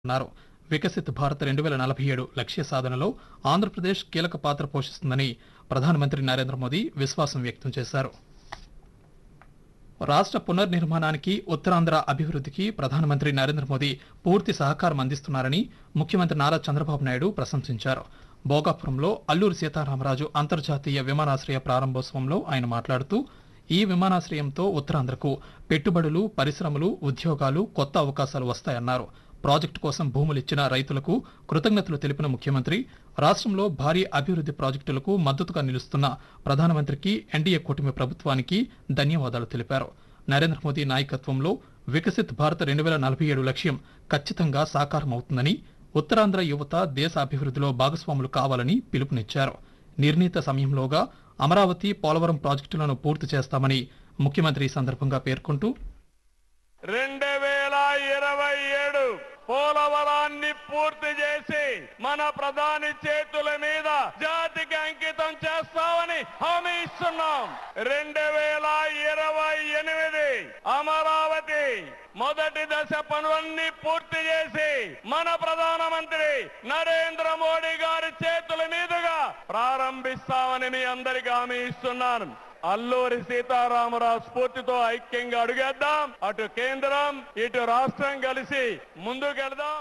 అన్నారు వికసిత్ భారత్ రెండు వేల నలభై ఏడు లక్ష్య సాధనలో ఆంధ్రప్రదేశ్ కీలక పాత్ర పోషిస్తుందని ప్రధానమంత్రి నరేంద్ర మోదీ విశ్వాసం వ్యక్తం చేశారు రాష్ట్ర పునర్నిర్మాణానికి ఉత్తరాంధ్ర అభివృద్ధికి ప్రధానమంత్రి నరేంద్ర మోదీ పూర్తి సహకారం అందిస్తున్నారని ముఖ్యమంత్రి నారా చంద్రబాబు నాయుడు ప్రశంసించారు భోగాపురంలో అల్లూరి సీతారామరాజు అంతర్జాతీయ విమానాశ్రయ ప్రారంభోత్సవంలో ఆయన మాట్లాడుతూ ఈ విమానాశ్రయంతో ఉత్తరాంధ్రకు పెట్టుబడులు పరిశ్రమలు ఉద్యోగాలు కొత్త అవకాశాలు వస్తాయన్నారు ప్రాజెక్టు కోసం భూములిచ్చిన రైతులకు కృతజ్ఞతలు తెలిపిన ముఖ్యమంత్రి రాష్ట్రంలో భారీ అభివృద్ధి ప్రాజెక్టులకు మద్దతుగా నిలుస్తున్న ప్రధానమంత్రికి ఎన్డీఏ కూటమి ప్రభుత్వానికి ధన్యవాదాలు తెలిపారు నరేంద్ర మోదీ నాయకత్వంలో వికసిత్ భారత్ రెండు వేల నలభై ఏడు లక్ష్యం ఖచ్చితంగా సాకారమవుతుందని ఉత్తరాంధ్ర యువత దేశ అభివృద్ధిలో భాగస్వాములు కావాలని పిలుపునిచ్చారు నిర్ణీత సమయంలోగా అమరావతి పోలవరం ప్రాజెక్టులను పూర్తి చేస్తామని ముఖ్యమంత్రి ఈ సందర్భంగా పేర్కొంటూ రెండు వేల ఇరవై ఏడు పోలవరాన్ని పూర్తి చేసి మన ప్రధాని చేతుల మీద జాతికి అంకితం చేస్తామని హామీ ఇస్తున్నాం రెండు వేల ఇరవై ఎనిమిది అమరావతి మొదటి దశ పనులన్నీ పూర్తి చేసి మన ప్రధానమంత్రి నరేంద్ర మోడీ గారి చేతుల మీదుగా ప్రారంభిస్తామని మీ అందరికీ హామీ ఇస్తున్నాను అల్లూరి సీతారామరావు స్ఫూర్తితో ఐక్యంగా అడుగేద్దాం అటు కేంద్రం ఇటు రాష్ట్రం కలిసి ముందుకెళ్దాం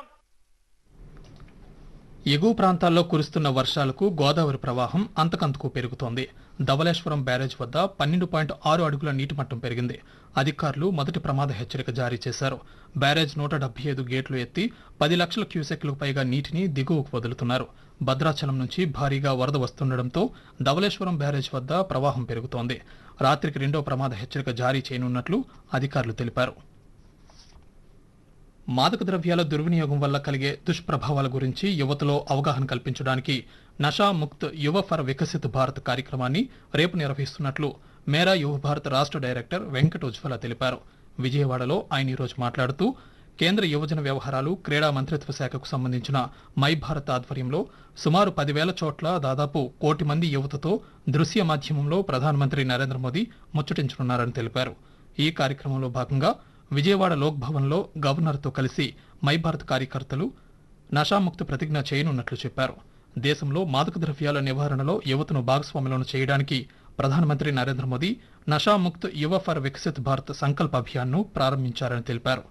ఎగువ ప్రాంతాల్లో కురుస్తున్న వర్షాలకు గోదావరి ప్రవాహం అంతకంతకు పెరుగుతోంది ధవళేశ్వరం బ్యారేజ్ వద్ద పన్నెండు పాయింట్ ఆరు అడుగుల నీటి మట్టం పెరిగింది అధికారులు మొదటి ప్రమాద హెచ్చరిక జారీ చేశారు బ్యారేజ్ నూట డెబ్బై ఐదు గేట్లు ఎత్తి పది లక్షల క్యూసెక్లకు పైగా నీటిని దిగువకు వదులుతున్నారు భద్రాచలం నుంచి భారీగా వరద వస్తుండటంతో ధవళేశ్వరం బ్యారేజ్ వద్ద ప్రవాహం పెరుగుతోంది రాత్రికి రెండో ప్రమాద హెచ్చరిక జారీ చేయనున్నట్లు అధికారులు తెలిపారు మాదక ద్రవ్యాల దుర్వినియోగం వల్ల కలిగే దుష్ప్రభావాల గురించి యువతలో అవగాహన కల్పించడానికి నషా ముక్త్ యువ ఫర్ వికసిత్ భారత్ కార్యక్రమాన్ని రేపు నిర్వహిస్తున్నట్లు మేరా యువ భారత్ రాష్ట్ర డైరెక్టర్ వెంకట ఉజ్వల తెలిపారు విజయవాడలో ఆయన ఈరోజు మాట్లాడుతూ కేంద్ర యువజన వ్యవహారాలు క్రీడా మంత్రిత్వ శాఖకు సంబంధించిన మై భారత్ ఆధ్వర్యంలో సుమారు పదివేల చోట్ల దాదాపు కోటి మంది యువతతో దృశ్య మాధ్యమంలో ప్రధానమంత్రి నరేంద్ర మోదీ ముచ్చటించనున్నారని తెలిపారు ఈ కార్యక్రమంలో భాగంగా విజయవాడ లోక్ భవన్లో గవర్నర్తో కలిసి మై భారత్ కార్యకర్తలు నషాముక్త ప్రతిజ్ఞ చేయనున్నట్లు చెప్పారు దేశంలో మాదక ద్రవ్యాల నివారణలో యువతను భాగస్వాములను చేయడానికి ప్రధానమంత్రి నరేంద్ర మోదీ నషాముక్త్ యువ ఫర్ వికసిత్ భారత్ సంకల్ప అభియాన్ను ప్రారంభించారని తెలిపారు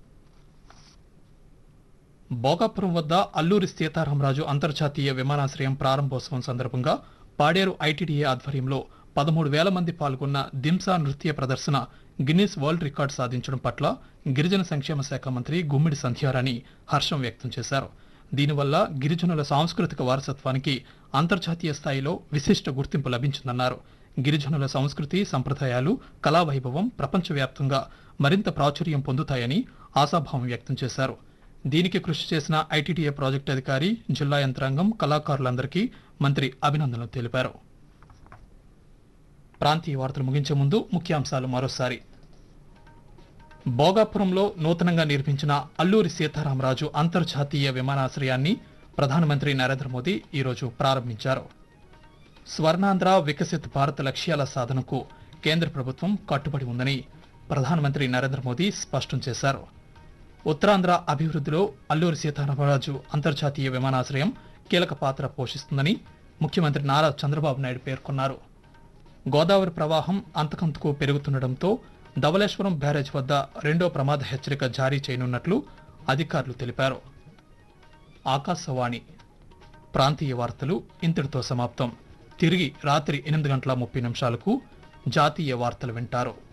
భోగాపురం వద్ద అల్లూరి సీతారామరాజు అంతర్జాతీయ విమానాశ్రయం ప్రారంభోత్సవం సందర్భంగా పాడేరు ఐటీడీఏ ఆధ్వర్యంలో పదమూడు వేల మంది పాల్గొన్న దింసా నృత్య ప్రదర్శన గిన్నిస్ వరల్డ్ రికార్డు సాధించడం పట్ల గిరిజన సంక్షేమ శాఖ మంత్రి గుమ్మిడి సంధ్యారాణి హర్షం వ్యక్తం చేశారు దీనివల్ల గిరిజనుల సాంస్కృతిక వారసత్వానికి అంతర్జాతీయ స్థాయిలో విశిష్ట గుర్తింపు లభించిందన్నారు గిరిజనుల సంస్కృతి సంప్రదాయాలు కళావైభవం ప్రపంచవ్యాప్తంగా మరింత ప్రాచుర్యం పొందుతాయని ఆశాభావం వ్యక్తం చేశారు దీనికి కృషి చేసిన ఐటీడీఏ ప్రాజెక్టు అధికారి జిల్లా యంత్రాంగం కళాకారులందరికీ మంత్రి అభినందనలు తెలిపారు ప్రాంతీయ వార్తలు ముగించే ముందు ముఖ్యాంశాలు మరోసారి భోగాపురంలో నూతనంగా నిర్మించిన అల్లూరి సీతారామరాజు అంతర్జాతీయ విమానాశ్రయాన్ని ప్రధానమంత్రి నరేంద్ర మోదీ ఈరోజు ప్రారంభించారు స్వర్ణాంధ్ర వికసిత్ భారత్ లక్ష్యాల సాధనకు కేంద్ర ప్రభుత్వం కట్టుబడి ఉందని ప్రధానమంత్రి నరేంద్ర మోదీ స్పష్టం చేశారు ఉత్తరాంధ్ర అభివృద్ధిలో అల్లూరి సీతారామరాజు అంతర్జాతీయ విమానాశ్రయం కీలక పాత్ర పోషిస్తుందని ముఖ్యమంత్రి నారా చంద్రబాబు నాయుడు పేర్కొన్నారు గోదావరి ప్రవాహం అంతకంతకు పెరుగుతుండటంతో ధవళేశ్వరం బ్యారేజ్ వద్ద రెండో ప్రమాద హెచ్చరిక జారీ చేయనున్నట్లు అధికారులు తెలిపారు ఆకాశవాణి ప్రాంతీయ వార్తలు ఇంతటితో సమాప్తం తిరిగి రాత్రి ఎనిమిది గంటల ముప్పై నిమిషాలకు జాతీయ వార్తలు వింటారు